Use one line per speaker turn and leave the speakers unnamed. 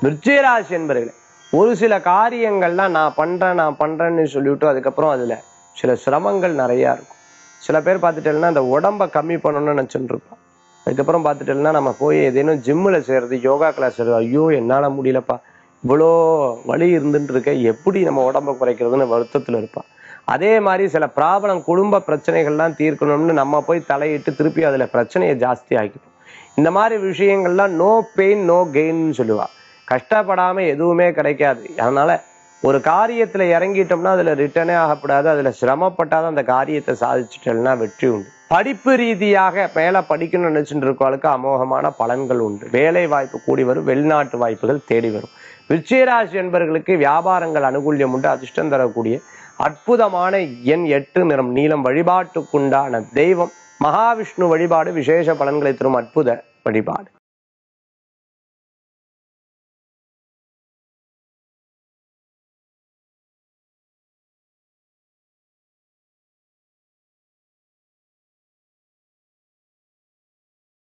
விருச்சிகராசி என்பர்களே ஒரு சில காரியங்கள்லாம் நான் பண்றேன் நான் பண்றேன்னு சொல்லிவிட்டு அதுக்கப்புறம் அதுல சில சிரமங்கள் நிறைய இருக்கும் சில பேர் பார்த்துட்டேன்னா அந்த உடம்ப கம்மி பண்ணணும்னு நினைச்சுட்டு இருப்பான் அதுக்கப்புறம் பார்த்துட்டேன்னா நம்ம போய் ஏதேனும் ஜிம்மில் செய்கிறது யோகா கிளாஸ் செய்கிறது ஐயோ என்னால் முடியலப்பா இவ்வளோ வலி இருந்துட்டு இருக்க எப்படி நம்ம உடம்ப குறைக்கிறதுன்னு வருத்தத்தில் இருப்பான் அதே மாதிரி சில ப்ராப்ளம் குடும்ப பிரச்சனைகள்லாம் தீர்க்கணும்னு நம்ம போய் தலையிட்டு திருப்பி அதில் பிரச்சனையை ஜாஸ்தி ஆக்கிப்போம் இந்த மாதிரி விஷயங்கள்லாம் நோ பெயின் நோ கெயின்னு சொல்லுவா கஷ்டப்படாம எதுவுமே கிடைக்காது அதனால ஒரு காரியத்துல இறங்கிட்டோம்னா அதுல ரிட்டர்னே ஆகக்கூடாது அதுல சிரமப்பட்டாதான் அந்த காரியத்தை சாதிச்சுட்டேன்னா வெற்றி உண்டு படிப்பு ரீதியாக மேல படிக்கணும்னு நினைச்சுட்டு இருக்கவளுக்கு அமோகமான பலன்கள் உண்டு வேலை வாய்ப்பு கூடி வரும் வெளிநாட்டு வாய்ப்புகள் தேடி வரும் விருச்சிகராசி என்பவர்களுக்கு வியாபாரங்கள் அனுகூல்யம் உண்டு அதிர்ஷ்டம் தரக்கூடிய அற்புதமான எண் எட்டு நிறம் நீளம் வழிபாட்டுக்குண்டான தெய்வம் மகாவிஷ்ணு வழிபாடு விசேஷ பலன்களை தரும் அற்புத வழிபாடு